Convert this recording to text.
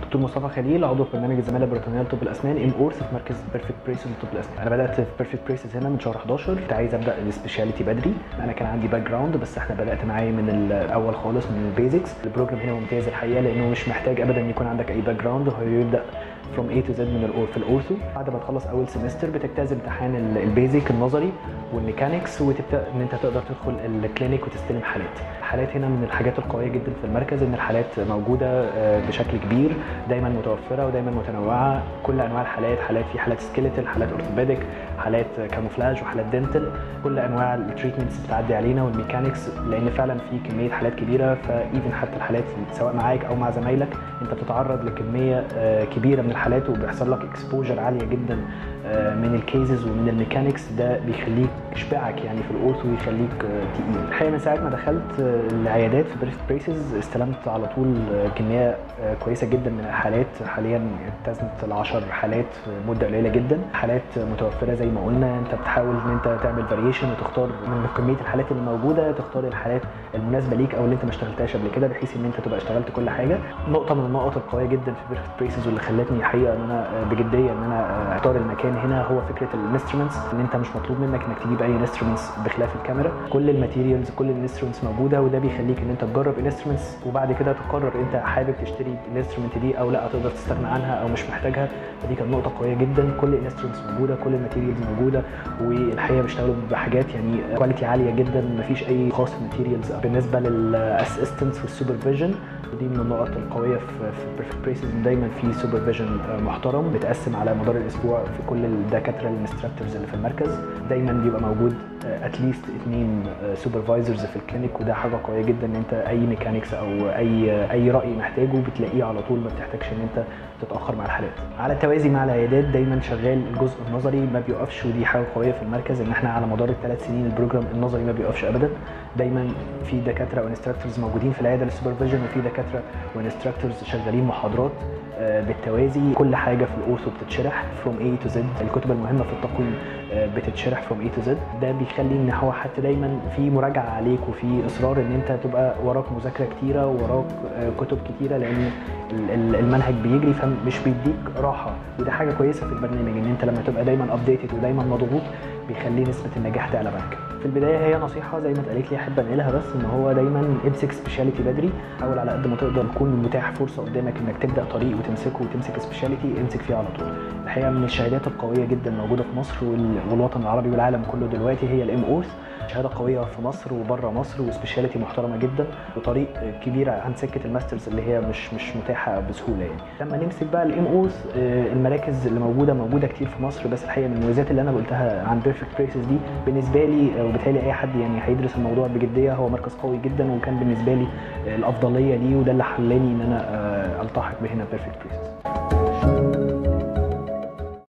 دكتور مصطفى خليل عضو في برنامج الزماله البريطانيه لطب الاسنان ام اورث في مركز بيرفكت بريسز لطب الاسنان انا بدات في بيرفكت بريسز هنا من شهر 11 كنت عايز ابدا السبيشاليتي بدري انا كان عندي باك جراوند بس احنا بدات معايا من الاول خالص من البيزكس البروجرام هنا ممتاز الحقيقه لانه مش محتاج ابدا يكون عندك اي باك جراوند هو يبدا فروم اي تو زد من الأور في الاورثو بعد ما تخلص اول سمستر بتجتاز امتحان ال- البيزك النظري والميكانكس وتبدا ان انت تقدر تدخل الكلينيك وتستلم حالات الحالات هنا من الحاجات القويه جدا في المركز ان الحالات موجوده آه، بشكل كبير دايما متوفره ودايما متنوعه كل انواع الحالات حالات في حالات سكيلتال حالات اورثوبيدك حالات كاموفلاج وحالات دنتل كل انواع التريتمنتس بتعدي علينا والميكانكس لان فعلا في كميه حالات كبيره فايفن حتى الحالات سواء معاك او مع زمايلك انت بتتعرض لكميه آه، كبيره من الحالات وبيحصل لك اكسبوجر عاليه جدا آه، من الكيزز ومن الميكانكس ده بيخليك يشبعك يعني في الاورثو ويخليك آه، تقيل الحقيقه من ساعه ما دخلت آه، العيادات في بريست بريسز استلمت على طول آه، كميه آه، كويسه جدا من الحالات حاليا اتزنت ل 10 حالات في مده قليله جدا حالات متوفره زي ما قلنا انت بتحاول ان انت تعمل فاريشن وتختار من كميه الحالات اللي موجوده تختار الحالات المناسبه ليك او اللي انت ما اشتغلتهاش قبل كده بحيث ان انت تبقى اشتغلت كل حاجه نقطه من النقط القويه جدا في بيرفكت بريسز واللي خلتني الحقيقه ان انا آه، بجديه ان انا آه، اختار المكان هنا هو فكره الانسترومنتس ان انت مش مطلوب منك انك تجيب اي انسترومنتس بخلاف الكاميرا كل الماتيريالز كل الانسترومنتس موجوده وده بيخليك ان انت تجرب انسترومنتس وبعد كده تقرر انت حابب تشتري الانسترومنت دي او لا تقدر تستغنى عنها او مش محتاجها فدي كانت نقطه قويه جدا كل الانسترومنتس موجوده كل الماتيريالز موجوده والحقيقه بيشتغلوا بحاجات يعني كواليتي عاليه جدا مفيش اي خاص ماتيريالز بالنسبه للاسيستنس والسوبرفيجن دي من النقط القويه في في بيرفكت بريسز دايما في سوبرفيجن محترم بتقسم على مدار الاسبوع في كل الدكاتره الانستراكتورز اللي في المركز دايما بيبقى موجود اتليست اثنين سوبرفايزرز في الكلينيك وده حاجه قويه جدا ان انت اي ميكانيكس او اي اي راي محتاجه بتلاقيه على طول ما بتحتاجش ان انت تتاخر مع الحالات على التوازي مع العيادات دايما شغال الجزء النظري ما بيوقفش ودي حاجه قويه في المركز ان احنا على مدار الثلاث سنين البروجرام النظري ما بيوقفش ابدا دايما في دكاتره وانستراكتورز موجودين في العياده للسوبرفيجن وفي دكاتره وانستراكتورز شغالين محاضرات آه، بالتوازي كل حاجه في الاورثو بتتشرح فروم اي تو زد الكتب المهمه في التقويم آه، بتتشرح فروم اي تو زد ده بيخلي ان هو حتى دايما في مراجعه عليك وفي اصرار ان انت تبقى وراك مذاكره كتيره وراك آه، كتب كتيره لان ال- ال- المنهج بيجري فمش بيديك راحه وده حاجه كويسه في البرنامج ان انت لما تبقى دايما ابديتد ودايما مضغوط بيخلي نسبه النجاح تعلى معاك في البدايه هي نصيحه زي ما اتقالت لي احب انقلها بس ان هو دايما امسك سبيشاليتي بدري حاول على قد ما تقدر يكون متاح فرصه قدامك انك تبدا طريق وتمسكه وتمسك سبيشاليتي امسك فيه على طول الحقيقه من الشهادات القويه جدا موجوده في مصر وال- والوطن العربي والعالم كله دلوقتي هي الام اورث شهاده قويه في مصر وبره مصر وسبيشاليتي محترمه جدا وطريق كبير عن سكه الماسترز اللي هي مش مش متاحه بسهوله يعني لما نمسك بقى الام اورث المراكز اللي موجوده موجوده كتير في مصر بس الحقيقه من المميزات اللي انا قلتها عن بيرفكت بريسز دي بالنسبه لي آه، وبالتالي اي حد يعني هيدرس الموضوع بجديه هو مركز قوي جدا وكان بالنسبه لي آه، الافضليه ليه وده اللي خلاني ان انا آه، التحق بهنا بيرفكت بريسز